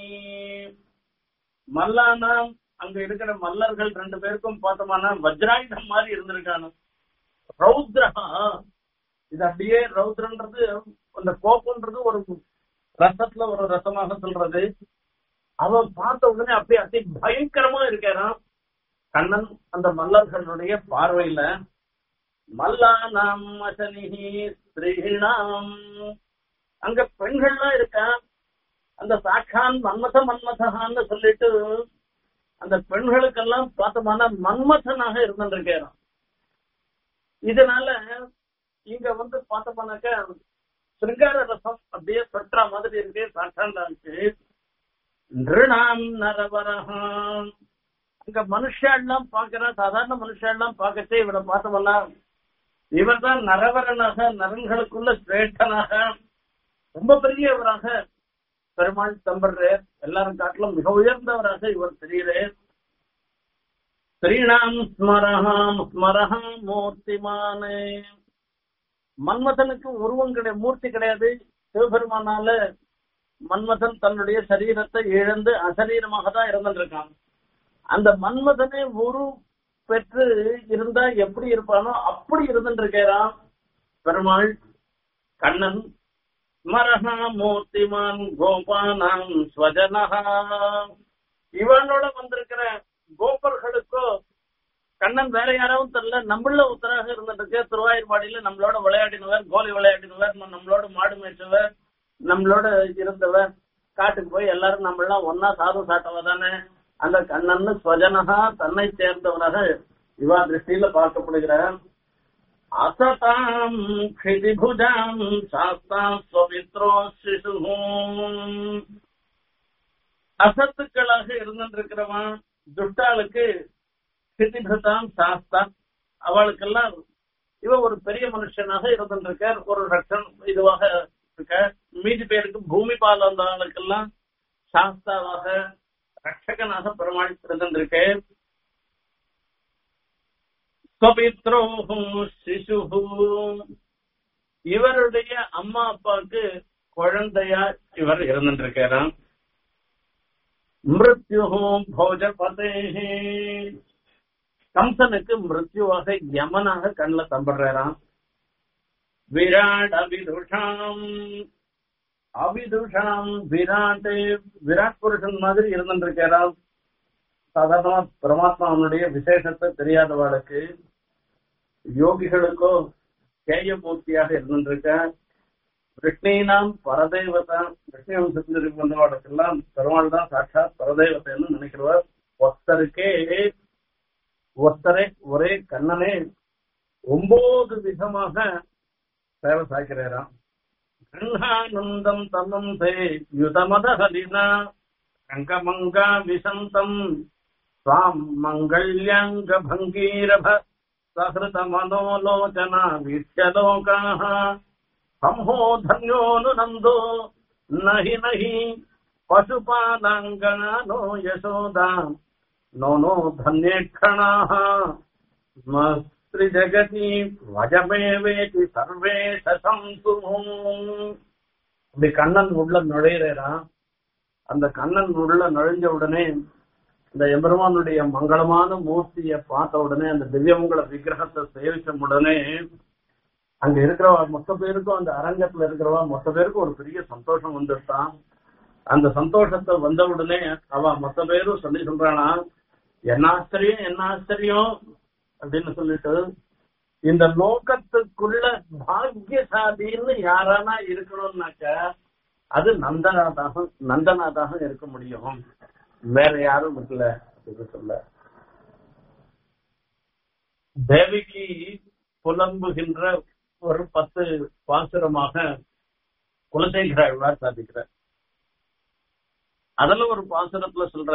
A: மல்லானாம் அங்க இருக்கிற மல்லர்கள் ரெண்டு பேருக்கும் பார்த்தோம்னா வஜ்ராயுதம் மாதிரி இருந்திருக்கானு ரௌத்ரா இது அப்படியே ரௌத்ரன்றது அந்த கோப்பன்றது ஒரு ரசத்துல ஒரு ரசமாக சொல்றது அவன் பார்த்த உடனே அப்படியே அதி பயங்கரமா இருக்காராம் கண்ணன் அந்த மல்லர்களுடைய பார்வையில மல்லானாம் அசனிஹி ஸ்ரீணாம் அங்க பெண்கள்லாம் இருக்கா அந்த சாக்கான் மன்மத மன்மதகான்னு சொல்லிட்டு அந்த பெண்களுக்கெல்லாம் பார்த்தோம்னா மன்மதனாக இருந்திருக்காராம் இதனால இங்க வந்து பார்த்தோம்னாக்க சிருங்கார ரசம் அப்படியே சொற்றா மாதிரி இருக்கு சாட்டாண்டாச்சு நிருணாம் நரவரகம் அங்க மனுஷாலாம் பாக்குற சாதாரண மனுஷாலாம் பார்க்கச்சே இவரை பார்த்தோம்னா இவர் தான் நரவரனாக நரன்களுக்குள்ள சிரேஷ்டனாக ரொம்ப பெரியவராக பெருமாள் தம்பர்றார் எல்லாரும் காட்டிலும் மிக உயர்ந்தவராக இவர் தெரிகிறார் ஸ்ரீணாம் ஸ்மரஹாம் ஸ்மரஹா மூர்த்திமானே மன்மதனுக்கு உருவம் கிடையாது மூர்த்தி கிடையாது சிவபெருமானால மன்மதன் தன்னுடைய சரீரத்தை இழந்து அசரீரமாக தான் இருந்துருக்கான் அந்த மன்மதனே உரு பெற்று இருந்தா எப்படி இருப்பானோ அப்படி இருந்துருக்கிறான் பெருமாள் கண்ணன் ஸ்மரஹா மூர்த்திமான் கோபானாம் ஸ்வஜனஹா இவனோட வந்திருக்கிற கோபர்களுக்கோ கண்ணன் வேற யாராவும் தெரியல நம்மள உத்தராக இருந்துட்டு திருவாயூர்பாடியில நம்மளோட விளையாடினவர் கோலி விளையாடினவர் நம்மளோட மாடு மேய்ச்சவர் நம்மளோட இருந்தவர் காட்டுக்கு போய் எல்லாரும் நம்மளாம் ஒன்னா சாது சாட்டவ தானே அந்த கண்ணன் ஸ்வஜனகா தன்னை சேர்ந்தவராக இவா திருஷ்டியில பார்க்கப்படுகிற அசதாம் கிருதிபுஜாம் சாஸ்தா ஸ்வபித்ரோ சிசு அசத்துக்களாக இருந்திருக்கிறவன் துட்டாளுக்கு கிருதிபுதாம் சாஸ்தா அவளுக்கெல்லாம் இவ ஒரு பெரிய மனுஷனாக இருந்திருக்கார் ஒரு ரக்ஷன் இதுவாக இருக்க மீதி பேருக்கு பூமி பாலந்தாளுக்கெல்லாம் சாஸ்தாவாக ரட்சகனாக பெருமாள் இருந்திருக்கேன் சிசு இவருடைய அம்மா அப்பாவுக்கு குழந்தையா இவர் இருந்திருக்கிறான் மிருத்யு போஜபதே கம்சனுக்கு மிருத்யுவாக யமனாக கண்ணில் தம்படுறாராம் விராட் அபிதுஷாம் அபிதுஷாம் விராட் விராட் புருஷன் மாதிரி இருந்திருக்கிறான் சாதாரணமா பரமாத்மாவனுடைய விசேஷத்தை தெரியாதவாளுக்கு யோகிகளுக்கோ கேயமூர்த்தியாக இருந்திருக்க விஷ்ணினாம் பரதேவதா விஷ்ணு வம்சத்தில் வந்தவாளுக்கெல்லாம் பெருமாள் தான் சாட்சாத் பரதேவத்தைன்னு நினைக்கிறவர் ஒருத்தருக்கே ஒருத்தரே ஒரே கண்ணனே ஒன்பது விதமாக சேவை சாய்க்கிறாராம் கண்ணானந்தம் தமம் தே யுதமத ஹலினா ரங்கமங்கா விசந்தம் ஸ்வாம் மங்கள்யாங்க பங்கீரப சஹிருத மனோலோச்சனா வீட்சலோகாः சம்ஹோ தன்யோனு நந்தோ நஹி நஹி பசுபாலாங்கனோ யசோதா नो नो धन्येक्षणाः ஸ்ரீஜகதி வஜமேவேதி சர்வே சசம்சு அப்படி கண்ணன் உள்ள நுழையிறான் அந்த கண்ணன் உள்ள நுழைஞ்ச உடனே இந்த எம்பெருமானுடைய மங்களமான மூர்த்தியை பார்த்த உடனே அந்த திவ்யமங்கல விக்கிரகத்தை சேவிச்ச உடனே அங்க இருக்கிறவா மொத்த பேருக்கும் அந்த அரங்கத்துல இருக்கிறவா மொத்த பேருக்கும் ஒரு பெரிய சந்தோஷம் வந்துட்டான் அந்த சந்தோஷத்தை வந்த உடனே அவ மொத்த பேரும் சொல்லி சொல்றானா என்ன ஆச்சரியம் என்ன ஆச்சரியம் அப்படின்னு சொல்லிட்டு இந்த லோகத்துக்குள்ள பாக்கியசாலின்னு யாரானா இருக்கணும்னாக்க அது நந்தநாதாக நந்தநாதாக இருக்க முடியும் வேற யாரும் இருக்கல அப்படின்னு சொல்ல தேவிக்கு புலம்புகின்ற ஒரு பத்து பாசுரமாக குலசேகர ஆழ்வார் சாதிக்கிறார் அதுல ஒரு பாசுரத்துல சொல்ற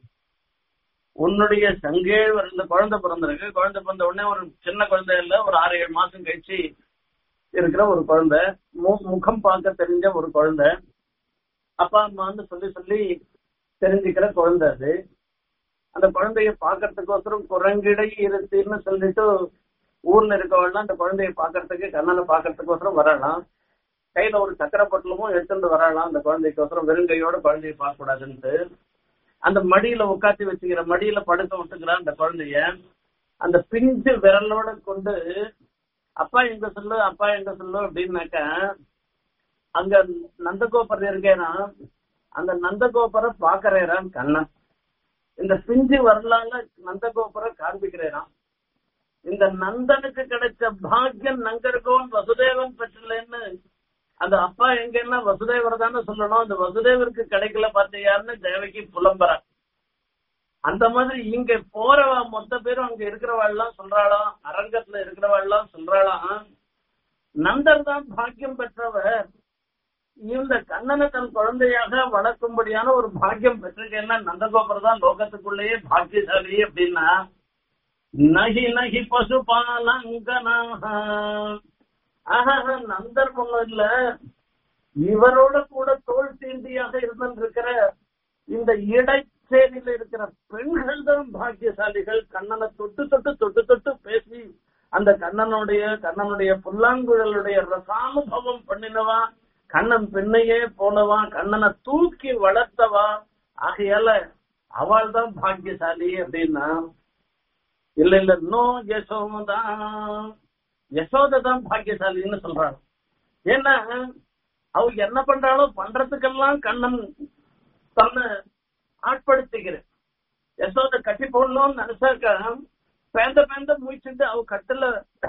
A: உன்னுடைய சங்கேழ் இந்த குழந்தை பிறந்திருக்கு குழந்தை பிறந்த உடனே ஒரு சின்ன குழந்தை இல்ல ஒரு ஆறு ஏழு மாசம் கழிச்சு இருக்கிற ஒரு குழந்தை முகம் பார்க்க தெரிஞ்ச ஒரு குழந்தை அப்பா அம்மா வந்து சொல்லி சொல்லி தெரிஞ்சுக்கிற குழந்தை அது அந்த குழந்தைய பாக்குறதுக்கோசரம் குரங்கிடை இருத்துன்னு சொல்லிட்டு ஊர்ல இருக்கவெல்லாம் அந்த குழந்தைய பாக்குறதுக்கு கண்ணனை பாக்குறதுக்கோசரம் வரலாம் கையில ஒரு சக்கரை பொட்டலமும் எடுத்துட்டு வரலாம் அந்த குழந்தைக்கோசரம் வெறுங்கையோட குழந்தைய பார்க்க கூடாதுன்ட்டு அந்த மடியில உட்காத்தி வச்சுக்கிற மடியில படுக்க விட்டுக்கிற அந்த குழந்தைய அந்த பிஞ்சு விரலோட கொண்டு அப்பா எங்க சொல்லு அப்பா எங்க சொல்லு அப்படின்னாக்க அங்க நந்தகோபர் இருக்கேனா அந்த நந்தகோபரை பாக்குறேறான் கண்ணன் இந்த பிஞ்சு வரலால நந்தகோபரை காண்பிக்கிறேனான் இந்த நந்தனுக்கு கிடைச்ச பாக்கியம் நங்கருக்கோன் வசுதேவன் பெற்றலன்னு அந்த அப்பா எங்கன்னா வசுதேவர் தானே சொல்லணும் அந்த வசுதேவருக்கு கிடைக்கல பாத்தியான்னு தேவகி புலம்புற அந்த மாதிரி இங்க போறவா மொத்த பேரும் அங்க இருக்கிறவா எல்லாம் சொல்றாளாம் அரங்கத்துல இருக்கிறவா எல்லாம் சொல்றாளாம் நந்தர் தான் பாக்கியம் பெற்றவர் இந்த கண்ணனை தன் குழந்தையாக வளர்க்கும்படியான ஒரு பாக்கியம் பெற்றிருக்கேன்னா நந்தகோபுரம் தான் லோகத்துக்குள்ளேயே பாக்கியசாலி அப்படின்னா நகி நகி பசுபாலங்கனாக ஆஹா நந்தர் ஒண்ணும் இல்ல இவரோட கூட தோல் தீண்டியாக இருந்திருக்கிற இந்த இடைச்சேரியில இருக்கிற பெண்கள் தான் பாக்கியசாலிகள் கண்ணனை தொட்டு தொட்டு தொட்டு தொட்டு பேசி அந்த கண்ணனுடைய கண்ணனுடைய புல்லாங்குழலுடைய ரசானுபவம் பண்ணினவா கண்ணன் பெண்ணையே போனவா கண்ணனை தூக்கி வளர்த்தவா ஆகையால அவள் தான் பாக்கியசாலி அப்படின்னா இல்ல இல்ல நோ யசோதா யசோதை தான் பாக்கியசாலின்னு சொல்றாங்க ஏன்னா அவ என்ன பண்றாளோ பண்றதுக்கெல்லாம் கண்ணன் தன்னை ஆட்படுத்திக்கிற யசோதை கட்டி போடணும்னு நினைச்சாக்க பேந்த பேந்த மூச்சுட்டு அவ கட்டுல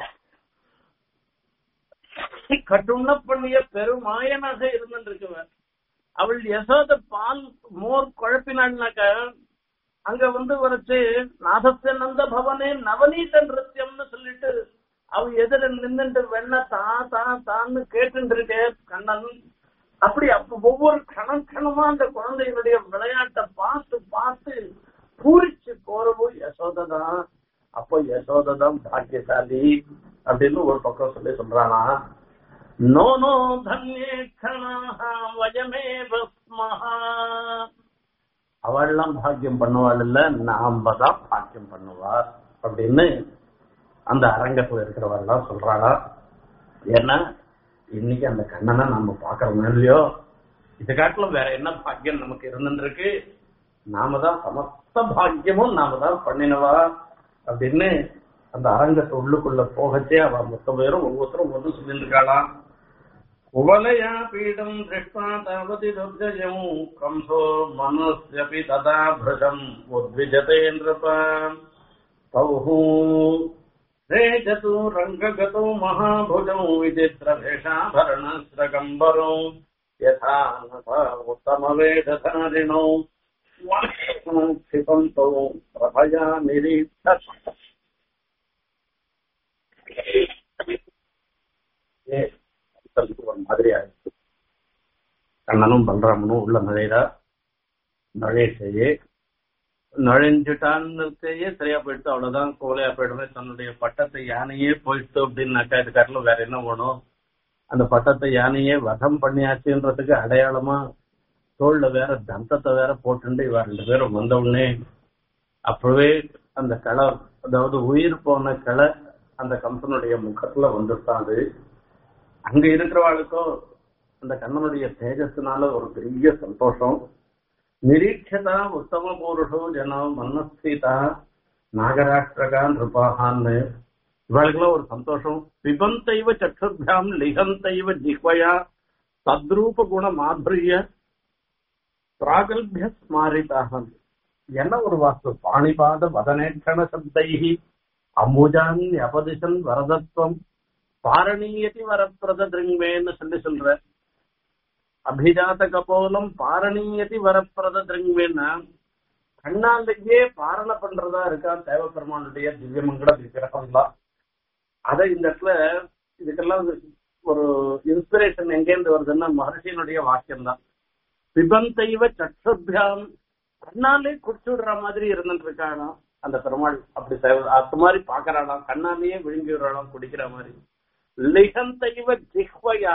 A: கட்டுண்ண பண்ணிய பெருமாயனாக இருந்துருக்குவ அவள் யசோத பால் மோர் குழப்பினாள்னாக்க அங்க வந்து வரைச்சு நாதஸ்ய நந்த பவனே நவநீத நிருத்தியம்னு சொல்லிட்டு அவ எதிர நின்னுட்டு வெண்ண தா தா தான்னு கேட்டு இருக்கே கண்ணன் அப்படி அப்ப ஒவ்வொரு கணம் கணமா அந்த குழந்தைகளுடைய விளையாட்டை பார்த்து பார்த்து பூரிச்சு போறவும் யசோதான் அப்போ யசோதான் பாக்கியசாலி அப்படின்னு ஒரு பக்கம் சொல்லி சொல்றானா நோ நோ தன்யே கணாஹ வயமேவ ஸ்மஹா அவள்லாம் பாக்கியம் பண்ணுவாள் இல்ல நாம தான் பாக்கியம் பண்ணுவார் அப்படின்னு அந்த அரங்கத்துல இருக்கிறவெல்லாம் சொல்றாளா ஏன்னா இன்னைக்கு அந்த கண்ணனை நம்ம பாக்குறோம் இல்லையோ இது காட்டிலும் வேற என்ன பாக்கியம் நமக்கு இருந்துருக்கு நாம தான் சமஸ்த பாக்கியமும் நாம தான் பண்ணினவா அப்படின்னு அந்த அரங்கத்தை உள்ளுக்குள்ள போகச்சே அவ மொத்த பேரும் ஒவ்வொருத்தரும் ஒன்று சொல்லிட்டு இருக்காளாம் குவலயா பீடம் திருஷ்டா தாவதி துர்ஜயம் கம்சோ மனுஷ்யபி ததா பிருஷம் உத்விஜதே நிருபாம் தௌஹூ रेजतु रङ्गगतौ महाभुजौ विचित्रभेषाभरणस्रकम्बरौ यथा नथा उत्तमवेदधारिणौ क्षिपन्तौ प्रभया निरीक्ष ஒரு மாதிரி ஆயிடுச்சு கண்ணனும் பலராமனும் உள்ள நுழையிறா நுழையச்சேயே நுழைஞ்சுட்டான்னு சரியா போயிடுத்து அவ்வளவுதான் கோலையா போயிடுமே தன்னுடைய பட்டத்தை யானையே போயிடுத்து அப்படின்னாக்கா இது காட்டிலும் வேற என்ன வேணும் அந்த பட்டத்தை யானையே வதம் பண்ணியாச்சுன்றதுக்கு அடையாளமா தோல்ல வேற தந்தத்தை வேற போட்டுண்டு இவ ரெண்டு பேரும் வந்த உடனே அப்பவே அந்த களை அதாவது உயிர் போன களை அந்த கம்சனுடைய முகத்துல வந்துட்டான் அது அங்க இருக்கிறவாளுக்கோ அந்த கண்ணனுடைய தேஜஸ்னால ஒரு பெரிய சந்தோஷம் நிரீட்சதா உத்தம புருஷோ ஜனம் மன்னஸ்தீதா நாகராஷ்டிரகா நிருபாகான்னு இவளுக்கெல்லாம் ஒரு சந்தோஷம் பிபந்தைவ சற்றுபியாம் லிகந்தைவ ஜிஹ்வயா தத்ரூப குண மாதுரிய பிராகல்பிய ஸ்மாரிதாக என்ன ஒரு வாஸ்து பாணிபாத வதனேட்சண சப்தைஹி அம்புஜான் அபதிசன் வரதத்வம் பாரணீயதி வரப்பிரத திருங்மேன்னு சொல்லி சொல்ற அபிஜாத கபோலம் பாரணீயதி வரப்பிரத திருங்மேன்னா கண்ணாலேயே பாரண பண்றதா இருக்கா தேவபெருமானுடைய திவ்யமங்கட விக்கிரகம் தான் அதை இந்த இடத்துல இதுக்கெல்லாம் ஒரு இன்ஸ்பிரேஷன் எங்கேருந்து வருதுன்னா மகர்ஷியினுடைய வாக்கியம் தான் பிபந்தைவ சற்றுபியாம் கண்ணாலே குடிச்சு விடுற மாதிரி இருந்துட்டு இருக்கானா அந்த பெருமாள் அப்படி அது மாதிரி பாக்குறாளாம் கண்ணாலேயே விழுங்கி விடுறாளாம் குடிக்கிற மாதிரி லிகந்தைவ ஜிஹ்வயா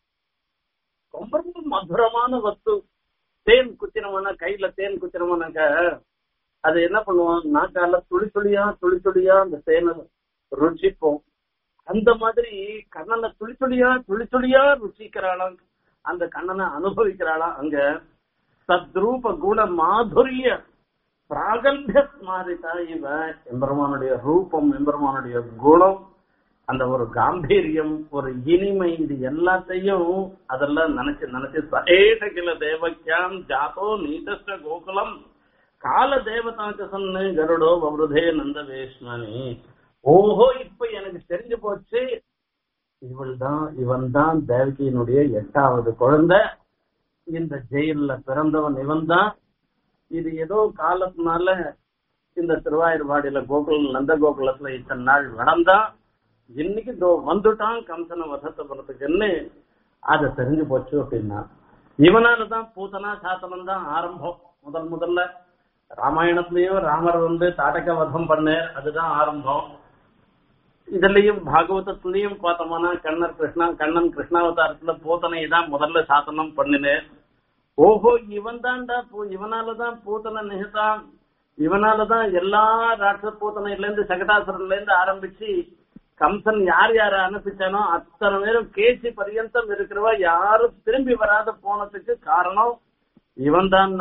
A: ரொம்ப ரொம்ப மதுரமான வஸ்து தேன் குச்சினவன கையில தேன் குச்சினவனாக்க அது என்ன பண்ணுவோம் நாக்கால துளி துளியா துளி துளியா அந்த தேனை ருச்சிப்போம் அந்த மாதிரி கண்ணனை துளி துளியா துளி துளியா ருச்சிக்கிறாளாம் அந்த கண்ணனை அனுபவிக்கிறாளாம் அங்க தத்ரூப குண மாதுரிய பிராகல்பிய ஸ்மாரிதா இவ எம்பெருமானுடைய ரூபம் எம்பெருமானுடைய குணம் அந்த ஒரு காம்பீரியம் ஒரு இனிமை இது எல்லாத்தையும் அதெல்லாம் நினைச்சு நினைச்சு சகேஷ கில தேவக்கியாம் ஜாதோ நீதஸ்ட கோகுலம் கால தேவதாக்கு சொன்னு கருடோ வருதே நந்த வேஷ்மணி ஓஹோ இப்ப எனக்கு தெரிஞ்சு போச்சு இவள் தான் இவன் தான் தேவகியினுடைய எட்டாவது குழந்தை இந்த ஜெயில பிறந்தவன் இவன் தான் இது ஏதோ காலத்தினால இந்த திருவாயூர்பாடியில கோகுலம் நந்த கோகுலத்துல இத்தனை நாள் வளர்ந்தான் இன்னைக்கு இதோ வந்துட்டான் கம்சனை வசத்தை போறதுக்குன்னு அதை தெரிஞ்சு போச்சு அப்படின்னா இவனாலதான் பூத்தனா சாத்தனம் தான் ஆரம்பம் முதல் முதல்ல ராமாயணத்திலயும் ராமர் வந்து தாடக வதம் பண்ணார் அதுதான் ஆரம்பம் இதுலயும் பாகவதத்திலயும் பார்த்தோம்னா கண்ணர் கிருஷ்ணா கண்ணன் கிருஷ்ணாவதாரத்துல பூத்தனை தான் முதல்ல சாத்தனம் பண்ணினேன் ஓஹோ இவன் தான்டா இவனாலதான் பூத்தனை நிகழ்த்தான் இவனாலதான் எல்லா ராட்ச பூத்தனையில இருந்து சகடாசுரன்ல இருந்து ஆரம்பிச்சு கம்சன் யார் யார அனுப்பிச்சானோ அத்தனை பேரும் கேசி பரியந்தம் இருக்கிறவ யாரும் திரும்பி வராத போனதுக்கு காரணம் இவன் தான்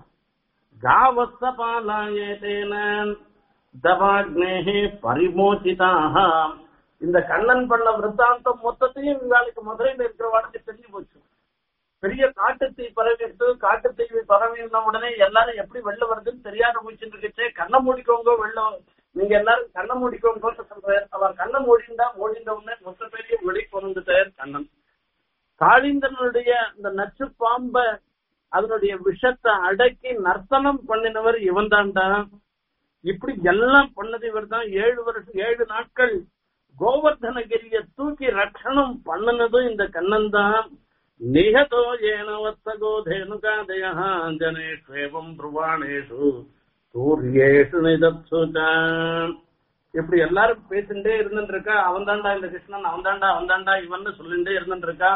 A: காவஸ்த பாலாயேதேன தவாக்னேஹே பரிமோச்சிதாக இந்த கண்ணன் பண்ண விருத்தாந்தம் மொத்தத்தையும் இவாளுக்கு மதுரையில் இருக்கிறவாளுக்கு தெரிஞ்சு போச்சு பெரிய காட்டுத்தீ பரவிட்டு காட்டுத்தீ பரவின உடனே எல்லாரும் எப்படி வெளில வருதுன்னு தெரியாத போச்சுன்னு இருக்குச்சே கண்ணை மூடிக்கோங்க வெளில நீங்க எல்லாரும் கண்ணை மூடிக்கோங்க சொல்றாரு அவன் கண்ணை மூடிண்டா மூடிந்த உடனே மொத்த பேரையும் வெளி கொண்டுட்டார் கண்ணன் காளிந்தனுடைய இந்த நச்சு பாம்ப அதனுடைய விஷத்தை அடக்கி நர்த்தனம் பண்ணினவர் இவன் தான்டா இப்படி எல்லாம் பண்ணது இவர் தான் ஏழு வருஷம் ஏழு நாட்கள் கோவர்தனகிரிய தூக்கி ரட்சணம் பண்ணினதும் இந்த கண்ணன் தான் நிகதோ ஏன வத்தகோ தேனுகாதய ஜனேஷ்வேவம் துருவாணேஷு சூரியேஷு நிதப்சுதான் இப்படி எல்லாரும் பேசிட்டே இருந்துட்டு இருக்கா அவன் தாண்டா இந்த கிருஷ்ணன் அவன் தாண்டா அவன் தாண்டா இவன் சொல்லிட்டே இருந்துட்டு இருக்கா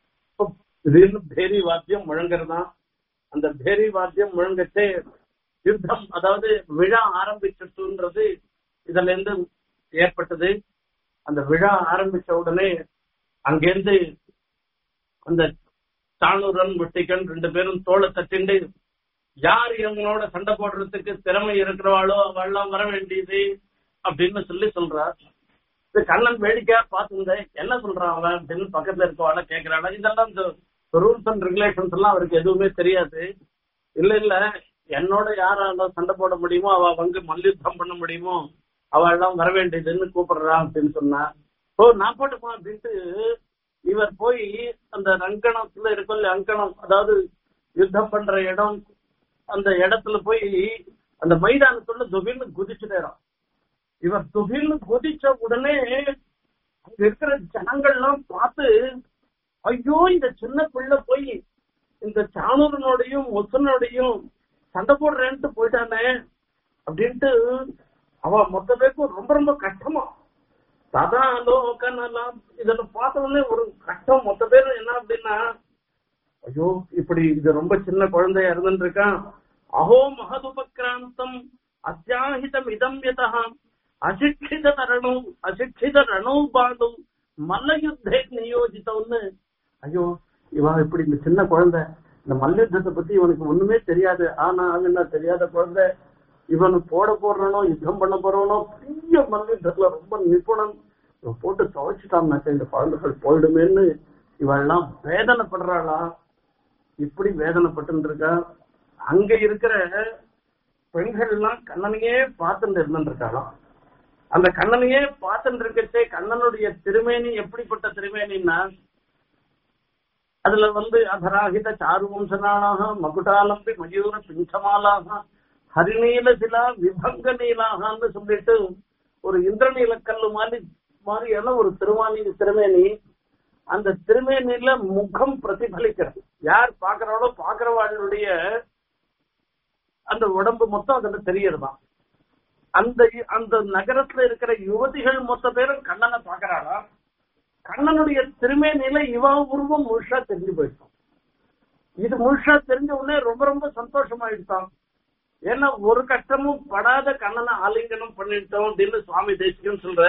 A: திடீர்னு பேரி வாத்தியம் முழங்குறதான் அந்த பேரி வாத்தியம் முழங்கச்சே யுத்தம் அதாவது விழா ஆரம்பிச்சிட்டுன்றது இதுல இருந்து ஏற்பட்டது அந்த விழா ஆரம்பிச்ச உடனே அங்கிருந்து அந்த தானூரன் வெட்டிக்கன் ரெண்டு பேரும் தோலை தட்டிண்டு யார் இவங்களோட சண்டை போடுறதுக்கு திறமை இருக்கிறவாளோ அவள்லாம் வர வேண்டியது அப்படின்னு சொல்லி சொல்றார் இது கண்ணன் வேடிக்கையா பார்த்துருந்தேன் என்ன சொல்றான் அவன் அப்படின்னு பக்கத்துல இருக்கவாள கேட்கிறாளா இதெல்லாம் இந்த ரூல்ஸ் அண்ட் ரெகுலேஷன்ஸ் எல்லாம் அவருக்கு எதுவுமே தெரியாது இல்ல இல்ல என்னோட யாரால சண்டை போட முடியுமோ அவ வந்து மல்யுத்தம் பண்ண முடியுமோ அவ எல்லாம் வர வேண்டியதுன்னு கூப்பிடுறான் அப்படின்னு சொன்னா ஓ நான் போட்டுப்போம் அப்படின்ட்டு இவர் போய் அந்த ரங்கணத்துல இருக்கும் அங்கணம் அதாவது யுத்தம் பண்ற இடம் அந்த இடத்துல போய் அந்த மைதானத்துள்ள துபின்னு குதிச்சுட்டேறான் இவர் துபின்னு குதிச்ச உடனே அங்க இருக்கிற ஜனங்கள்லாம் பார்த்து ஐயோ இந்த சின்ன பிள்ளை போய் இந்த சாணூரனோடையும் முசனோடையும் சண்டை போடுறேன்ட்டு போயிட்டானே அப்படின்ட்டு அவ மொத்த பேருக்கும் ரொம்ப ரொம்ப கஷ்டமா சதாலோகனெல்லாம் இதுல பார்த்த உடனே ஒரு கஷ்டம் மொத்த பேரும் என்ன அப்படின்னா ஐயோ இப்படி இது ரொம்ப சின்ன குழந்தையா இருந்துட்டு இருக்கான் அஹோ மகதுபக்ராந்தம் அத்தியாஹிதம் இதம் யதா அசிக்ஷித தரணு அசிக்ஷித ரணு பாடு மல்லயுத்தே நியோஜித்தவன்னு ஐயோ இவன் இப்படி இந்த சின்ன குழந்தை இந்த மல்யுத்தத்தை பத்தி இவனுக்கு ஒண்ணுமே தெரியாது ஆனா என்ன தெரியாத குழந்தை இவனு போட போடுறனோ யுத்தம் பண்ண போறவனோ பெரிய மல்யுத்தத்துல ரொம்ப நிபுணன் இவன் போட்டு துவைச்சிட்டான்னாக்க இந்த குழந்தைகள் போயிடுமேன்னு இவெல்லாம் வேதனைப்படுறாளா இப்படி வேதனைப்பட்டு இருக்கா அங்க இருக்கிற பெண்கள் எல்லாம் கண்ணனையே பார்த்துட்டு இருந்துட்டு இருக்காளாம் அந்த கண்ணனையே பார்த்துட்டு இருக்கச்சே கண்ணனுடைய திருமேனி எப்படிப்பட்ட திருமேனின்னா அதுல வந்து அதராகித சாருவம்சனாக மகுடாலம்பி மயூர பிஞ்சமாலாக ஹரிநீல சிலா விபங்க நீலாகான்னு சொல்லிட்டு ஒரு இந்திரநீல கல்லு மாதிரி மாதிரியான ஒரு திருவாணி திருமேனி அந்த திருமேனில முகம் பிரதிபலிக்கிறது யார் பாக்குறாளோ பாக்குறவாளுடைய அந்த உடம்பு மொத்தம் அதுல தெரியறதாம் அந்த அந்த நகரத்துல இருக்கிற யுவதிகள் மொத்த பேரும் கண்ணனை பாக்குறாளா கண்ணனுடைய திருமேனில இவ உருவம் முழுசா தெரிஞ்சு போயிட்டான் இது முழுசா தெரிஞ்ச உடனே ரொம்ப ரொம்ப சந்தோஷமாயிட்டான் ஏன்னா ஒரு கஷ்டமும் படாத கண்ணனை ஆலிங்கனம் பண்ணிட்டோம் அப்படின்னு சுவாமி தேசிகன் சொல்ற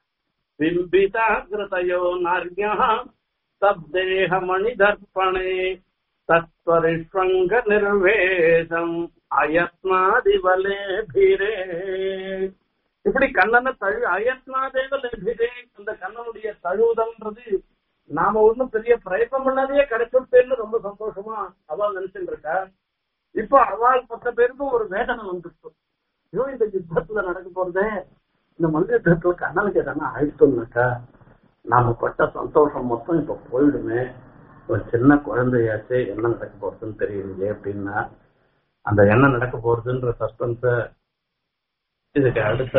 A: பிம்பிதாகிருதயோ நார்யா தப்தேக மணி தர்ப்பணே தத்வரிஷ்வங்க நிர்வேசம் அயத்னாதிபலே பீரே இப்படி கண்ணனை தழு அயத்னாதேவ லபிரே அந்த கண்ணனுடைய தழுவுதல்ன்றது நாம ஒண்ணும் பெரிய பிரயத்தனம் பண்ணாதே கிடைச்சிருப்பேன்னு ரொம்ப சந்தோஷமா அவள் நினைச்சுட்டு இருக்கா இப்ப அவள் பத்த பேருக்கும் ஒரு வேதனை வந்துருச்சு ஐயோ இந்த யுத்தத்துல நடக்க போறதே இந்த மல்யுத்தத்துல கண்ணனுக்கு எதனா ஆயிடுச்சோம்னாக்கா நாம பட்ட சந்தோஷம் மொத்தம் இப்ப போயிடுமே ஒரு சின்ன குழந்தையாச்சே என்ன நடக்க போறதுன்னு தெரியலையே அப்படின்னா அந்த என்ன நடக்க போறதுன்ற சஸ்பென்ஸ இதுக்கு அடுத்த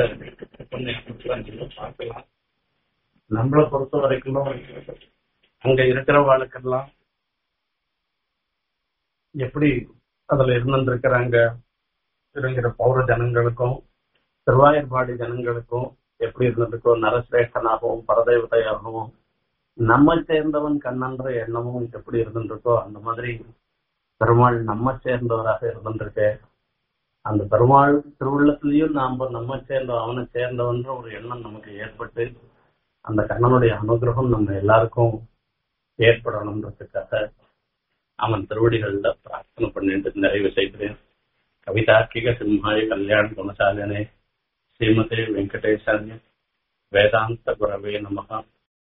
A: பார்க்கலாம் நம்மளை பொறுத்த வரைக்கும் அங்க இருக்கிறவாளுக்கெல்லாம் எப்படி அதுல இருந்துருக்கிறாங்க இருக்கிற பௌர ஜனங்களுக்கும் திருவாயர்பாடி ஜனங்களுக்கும் எப்படி இருந்திருக்கோ நரசிரேஷ்டனாகவும் பரதேவதையாகவும் நம்ம சேர்ந்தவன் கண்ணன்ற எண்ணமும் எப்படி இருந்துருக்கோ அந்த மாதிரி பெருமாள் நம்ம சேர்ந்தவராக இருந்திருக்கு அந்த பெருமாள் திருவுள்ளத்திலையும் நாம நம்ம சேர்ந்த அவனை சேர்ந்தவன்ற ஒரு எண்ணம் நமக்கு ஏற்பட்டு அந்த கண்ணனுடைய அனுகிரகம் நம்ம எல்லாருக்கும் ஏற்படணுன்றதுக்காக அவன் திருவடிகள்ல பிரார்த்தனை பண்ணிட்டு நிறைவு செய்கிறேன் கவிதார்க்கிக சிம்ஹாய கல்யாண குணசாலனே ஸ்ரீமதே வெங்கடேசாரிய வேதாந்த குரவே நமகா